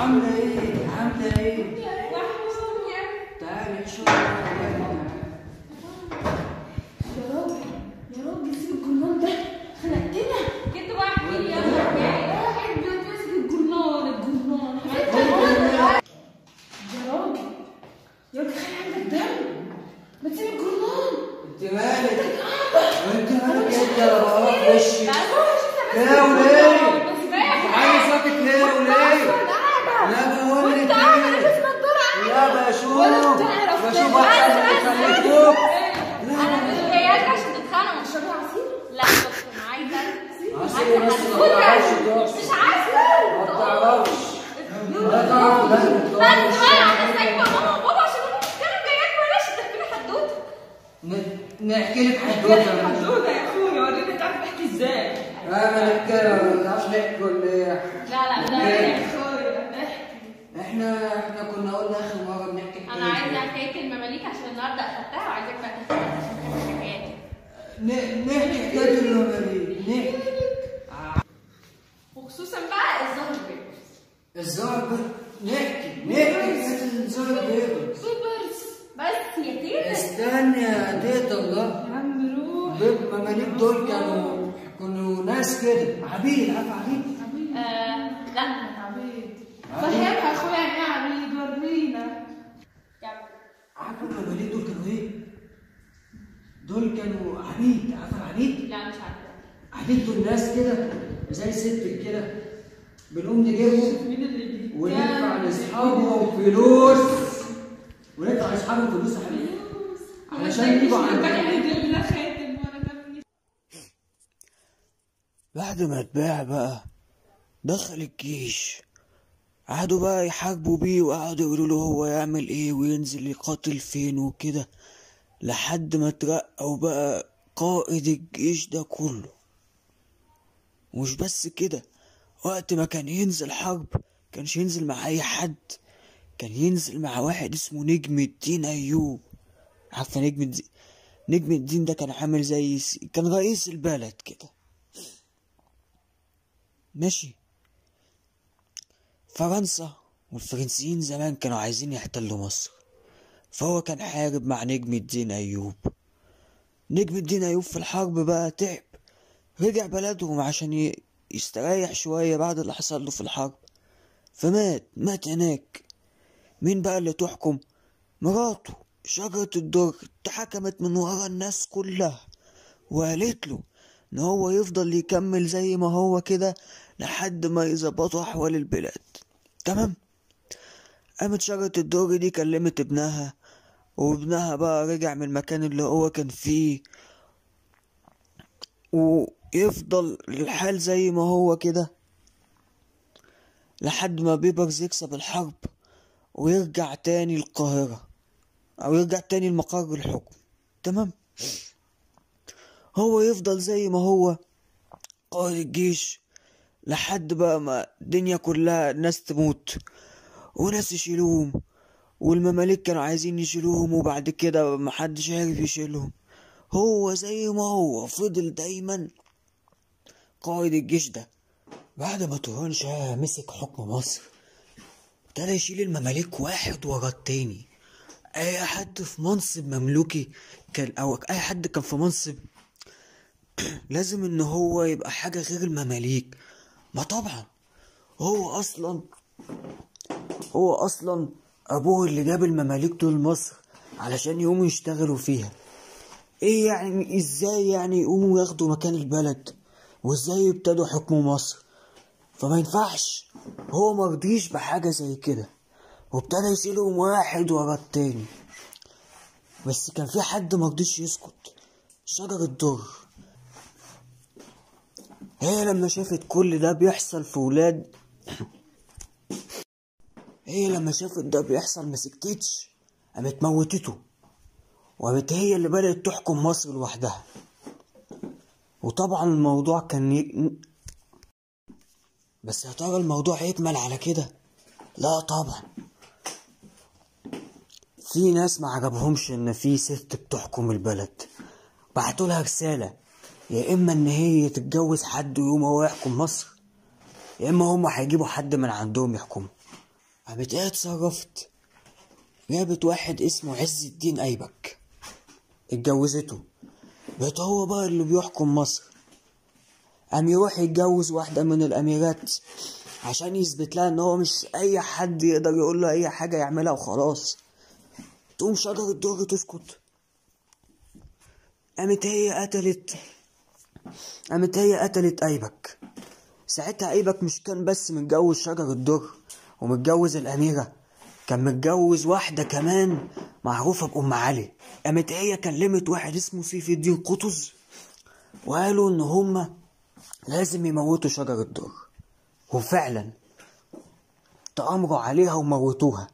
عاملة ايه؟ عاملة ايه؟ وحشتني تعالي نشوف تعالي. يا راجل يا راجل سيب الجرنان ده خنقتنا كنت واحد يا واحد بيمسك الجرنان الجرنان يا راجل يا راجل خلي عندك دم ما تسيب الجرنان انت مالك؟ انت مالك انت يا بابا وشي؟ لا ليه وليه؟ بس باين عايز ساكت ليه وليه؟ لا بقول لك وانت قاعد ايه؟ لابس نضاره لا بشوف ولا بتعرف بشوف تبقى. واحد بس- بس- بيخليكم انا مش جايه عشان تتخانقوا مش شربوا عصير لا بس انا عايزه عصير بس ما تعرفش تقف. مش عارفه ما تعرفش لا تعرف ده بس بقى انا سايبه ماما وبابا عشان هم كانوا جايين بلاش تحكي لي حدوته ن- نحكي لك حدوته حدوده يا اخويا وريني تعرف تحكي ازاي انا نتكلم ما تعرفش نحكي ولا ايه؟ لا لا ده إيه؟ يعني. اخويا احكي احنا احنا كنا قلنا اخر مره بنحكي انا عايزه حكايه المماليك عشان النهارده اخدتها وعايزاك بقى تحكي عشان حكاياتي ن- نحكي حكايه المماليك نحكي وخصوصا بقى الظهر بيبرز الزهر بي- نحكي نحكي حكايه الزهر بيبرز بيبرز بس يا تيتا استنى يا تيتا الله يا عم روح بيب مماليك دول كانوا كانوا ناس كده عبيد عارف عبيد آه لا عبيد فهمها اخويا يعني ايه عبيد ورينا يلا. عارف المماليك دول كانوا ايه؟ دول كانوا عبيد عارف عبيد؟ لا مش عارفه عبيد دول ناس كده زي ست كده بنقوم نجيبهم مين اللي بيتكلم؟ وندفع لاصحابهم فلوس وندفع لاصحابهم فلوس يا حبيبي علشان يجوا عندنا يجيب لنا خاتم وانا جابني بعد ما اتباع بقى دخل الجيش قعدوا بقى يحاربوا بيه وقعدوا يقولوا له هو يعمل ايه وينزل يقاتل فين وكده لحد ما اترقى وبقى قائد الجيش ده كله ومش بس كده وقت ما كان ينزل حرب كانش ينزل مع اي حد كان ينزل مع واحد اسمه نجم الدين ايوب عارفه نجم الدين نجم الدين ده كان عامل زي س- كان رئيس البلد كده ماشي فرنسا والفرنسيين زمان كانوا عايزين يحتلوا مصر فهو كان حارب مع نجم الدين أيوب نجم الدين أيوب في الحرب بقى تعب رجع بلدهم عشان ي- يستريح شوية بعد اللي حصل له في الحرب فمات مات هناك مين بقى اللي تحكم مراته شجرة الدر اتحكمت من ورا الناس كلها وقالت له ان هو يفضل يكمل زي ما هو كده لحد ما يظبطوا احوال البلاد تمام قامت شجرة الدر دي كلمت ابنها وابنها بقى رجع من المكان اللي هو كان فيه ويفضل الحال زي ما هو كده لحد ما بيبرز يكسب الحرب ويرجع تاني القاهرة أو يرجع تاني لمقر الحكم تمام هو يفضل زي ما هو قائد الجيش لحد بقى ما الدنيا كلها ناس تموت وناس يشيلوهم والمماليك كانوا عايزين يشيلوهم وبعد كده محدش عارف يشيلهم هو زي ما هو فضل دايما قائد الجيش ده بعد ما توران شاه مسك حكم مصر ابتدى يشيل المماليك واحد ورا التاني اي حد في منصب مملوكي كان او اي حد كان في منصب لازم ان هو يبقى حاجة غير المماليك ما طبعا هو اصلا هو اصلا ابوه اللي جاب المماليك دول مصر علشان يقوموا يشتغلوا فيها ايه يعني ازاي يعني يقوموا ياخدوا مكان البلد وازاي يبتدوا حكم مصر فما ينفعش هو مرضيش بحاجة زي كده وابتدى يشيلهم واحد ورا التاني بس كان في حد مرضيش يسكت شجر الدر هي لما شافت كل ده بيحصل في ولاد هي لما شافت ده بيحصل مسكتش قامت موتته وقامت هي اللي بدأت تحكم مصر لوحدها وطبعا الموضوع كان ي... بس يا ترى الموضوع يكمل على كده لا طبعا في ناس ما عجبهمش ان في ست بتحكم البلد بعتوا لها رسالة يا اما ان هي تتجوز حد ويقوم هو يحكم مصر يا اما هم هيجيبوا حد من عندهم يحكمه قامت ايه اتصرفت جابت واحد اسمه عز الدين ايبك اتجوزته بقت هو بقى اللي بيحكم مصر قام يروح يتجوز واحدة من الأميرات عشان يثبت لها إن هو مش أي حد يقدر يقول له أي حاجة يعملها وخلاص تقوم شجرة الدر تسكت قامت هي قتلت قامت هي قتلت أيبك ساعتها أيبك مش كان بس متجوز شجر الدر ومتجوز الأميرة كان متجوز واحدة كمان معروفة بأم علي قامت هي كلمت واحد اسمه سيف الدين قطز وقالوا إن هما لازم يموتوا شجر الدر وفعلا تأمروا عليها وموتوها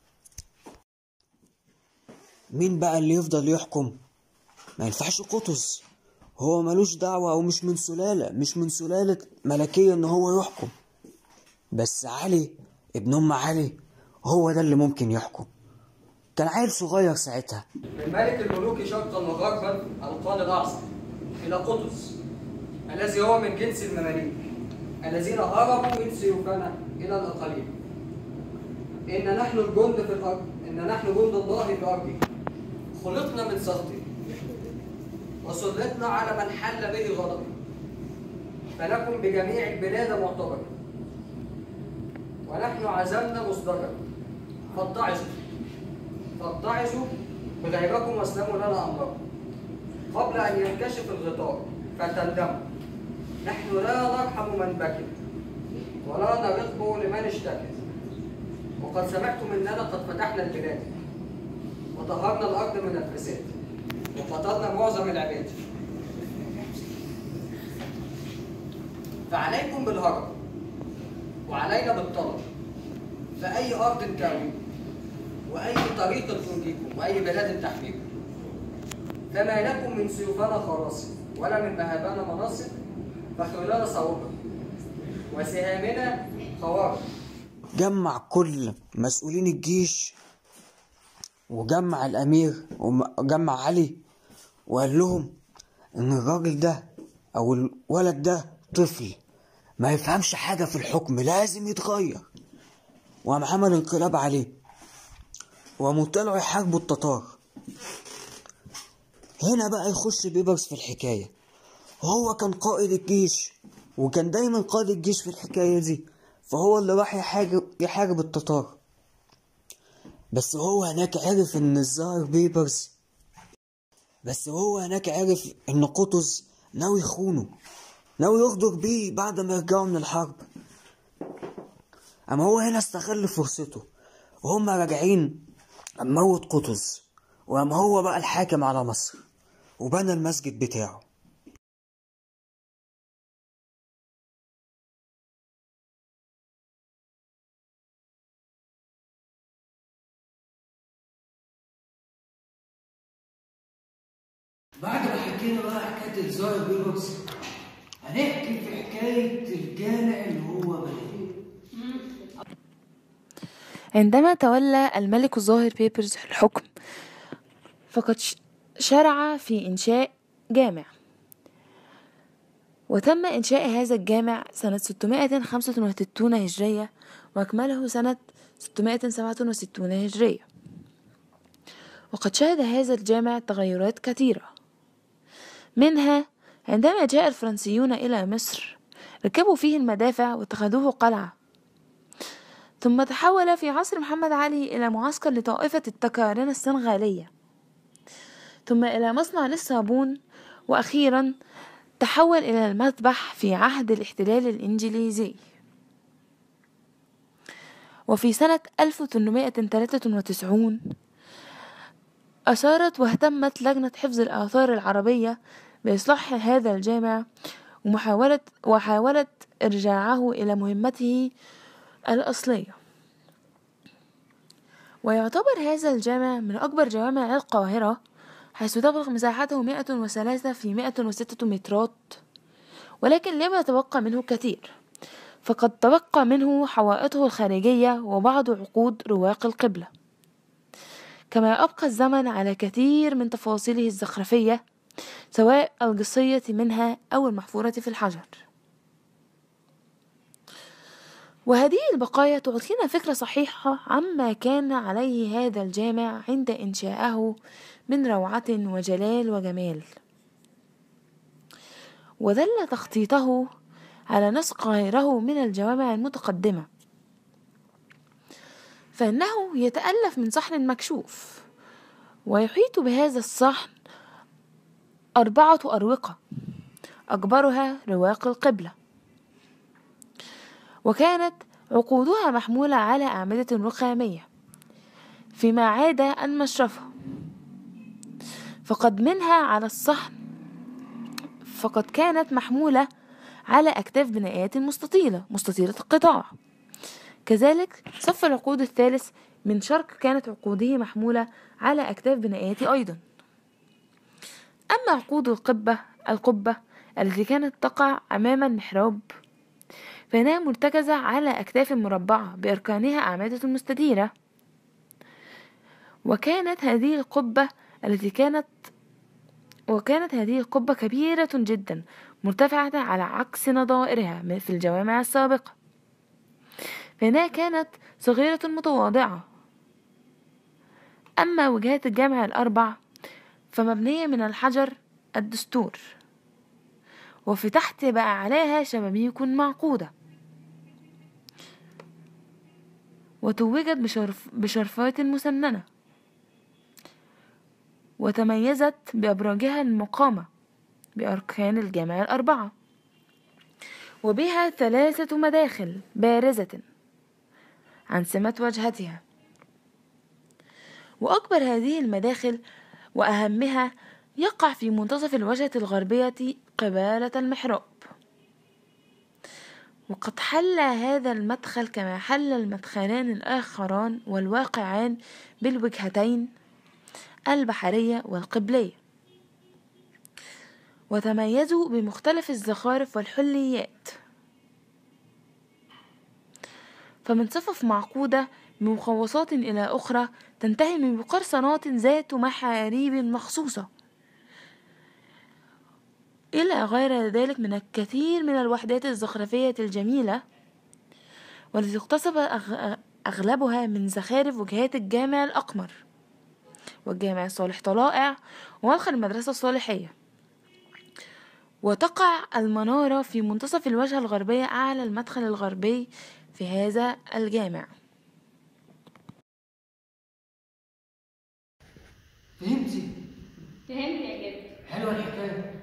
مين بقى اللي يفضل يحكم ما ينفعش قطز هو ملوش دعوة أو مش من سلالة مش من سلالة ملكية إن هو يحكم بس علي ابن أم علي هو ده اللي ممكن يحكم كان عيل صغير ساعتها من ملك الملوك شرقا وغربا القان الاعظم الى قطز الذي هو من جنس المماليك الذين هربوا من سيوفنا الى الاقاليم ان نحن الجند في الارض ان نحن جند الله في ارضه خلقنا من سخطه وسلطنا على من حل به غضبه فنكن بجميع البلاد معتبرا ونحن عزمنا مصدرا فاتعظوا فاتعظوا بغيركم واسلموا لنا امركم قبل ان ينكشف الغطاء فتندموا نحن لا نرحم من بكى ولا نرقب لمن اشتكى وقد سمعتم اننا قد فتحنا البلاد وطهرنا الارض من الفساد وقتلنا معظم العباد فعليكم بالهرب وعلينا بالطلب فأي أرض تأوي وأي طريق تنجيكم وأي بلاد تحميكم فما لكم من سيوفنا خراص ولا من مهابنا مناصب فخيولنا صوابع وسهامنا خوارق جمع كل مسؤولين الجيش وجمع الأمير وجمع علي وقال لهم إن الراجل ده أو الولد ده طفل ما يفهمش حاجة في الحكم لازم يتغير وقام عمل انقلاب عليه وقاموا طلعوا يحاربوا التتار هنا بقى يخش بيبرس في الحكاية هو كان قائد الجيش وكان دايما قائد الجيش في الحكاية دي فهو اللي راح يحارب, يحارب التتار بس هو هناك عرف ان الظاهر بيبرس بس هو هناك عرف ان قطز ناوي يخونه ناوي يغدر بيه بعد ما يرجعوا من الحرب اما هو هنا استغل فرصته وهم راجعين موت قطز وقام هو بقى الحاكم على مصر وبنى المسجد بتاعه بعد ما حكينا بقى حكايه الزاير بيبرس هنحكي في حكايه الجامع اللي هو بناه عندما تولى الملك الظاهر بيبرز الحكم فقد ش- شرع في إنشاء جامع وتم إنشاء هذا الجامع سنة 665 هجرية وأكمله سنة 667 هجرية وقد شهد هذا الجامع تغيرات كثيرة منها عندما جاء الفرنسيون إلى مصر ركبوا فيه المدافع واتخذوه قلعة ثم تحول في عصر محمد علي إلى معسكر لطائفة التكارنة السنغالية ثم إلى مصنع للصابون وأخيرا تحول إلى المذبح في عهد الاحتلال الإنجليزي وفي سنة 1893 أشارت واهتمت لجنة حفظ الآثار العربية بإصلاح هذا الجامع ومحاولة وحاولت إرجاعه إلى مهمته الأصلية ويعتبر هذا الجامع من أكبر جوامع القاهرة حيث تبلغ مساحته مئة وثلاثة في مئة وستة مترات ولكن لم يتبقى منه كثير فقد تبقى منه حوائطه الخارجية وبعض عقود رواق القبلة كما أبقى الزمن على كثير من تفاصيله الزخرفية سواء الجصية منها أو المحفورة في الحجر وهذه البقايا تعطينا فكرة صحيحة عما كان عليه هذا الجامع عند إنشائه من روعة وجلال وجمال ودل تخطيطه على نسق غيره من الجوامع المتقدمة فإنه يتألف من صحن مكشوف ويحيط بهذا الصحن أربعة أروقة أكبرها رواق القبلة وكانت عقودها محمولة على أعمدة رخامية فيما عاد أن مشرفه فقد منها على الصحن فقد كانت محمولة على أكتاف بنايات مستطيلة مستطيلة القطاع كذلك صف العقود الثالث من شرق كانت عقوده محمولة على أكتاف بنايات أيضا أما عقود القبة القبة التي كانت تقع أمام المحراب فإنها مرتكزة على أكتاف مربعة بأركانها أعمدة مستديرة وكانت هذه القبة التي كانت وكانت هذه القبة كبيرة جدا مرتفعة على عكس نظائرها في الجوامع السابقة فإنها كانت صغيرة متواضعة أما وجهات الجامع الأربع فمبنية من الحجر الدستور وفي تحت بقى عليها شبابيك معقودة وتوجت بشرف بشرفات مسننة وتميزت بأبراجها المقامة بأركان الجامع الأربعة وبها ثلاثة مداخل بارزة عن سمة وجهتها وأكبر هذه المداخل وأهمها يقع في منتصف الوجهة الغربية قبالة المحراب وقد حل هذا المدخل كما حل المدخلان الآخران والواقعان بالوجهتين البحرية والقبلية وتميزوا بمختلف الزخارف والحليات فمن صفف معقودة بمخوصات إلى أخرى تنتهي بقرصنات ذات محاريب مخصوصة إلى غير ذلك من الكثير من الوحدات الزخرفية الجميلة والتي اقتصب أغلبها من زخارف وجهات الجامع الأقمر والجامع الصالح طلائع ومدخل المدرسة الصالحية وتقع المنارة في منتصف الواجهة الغربية أعلى المدخل الغربي في هذا الجامع فهمتي؟ فهمت يا جد حلوة الحكاية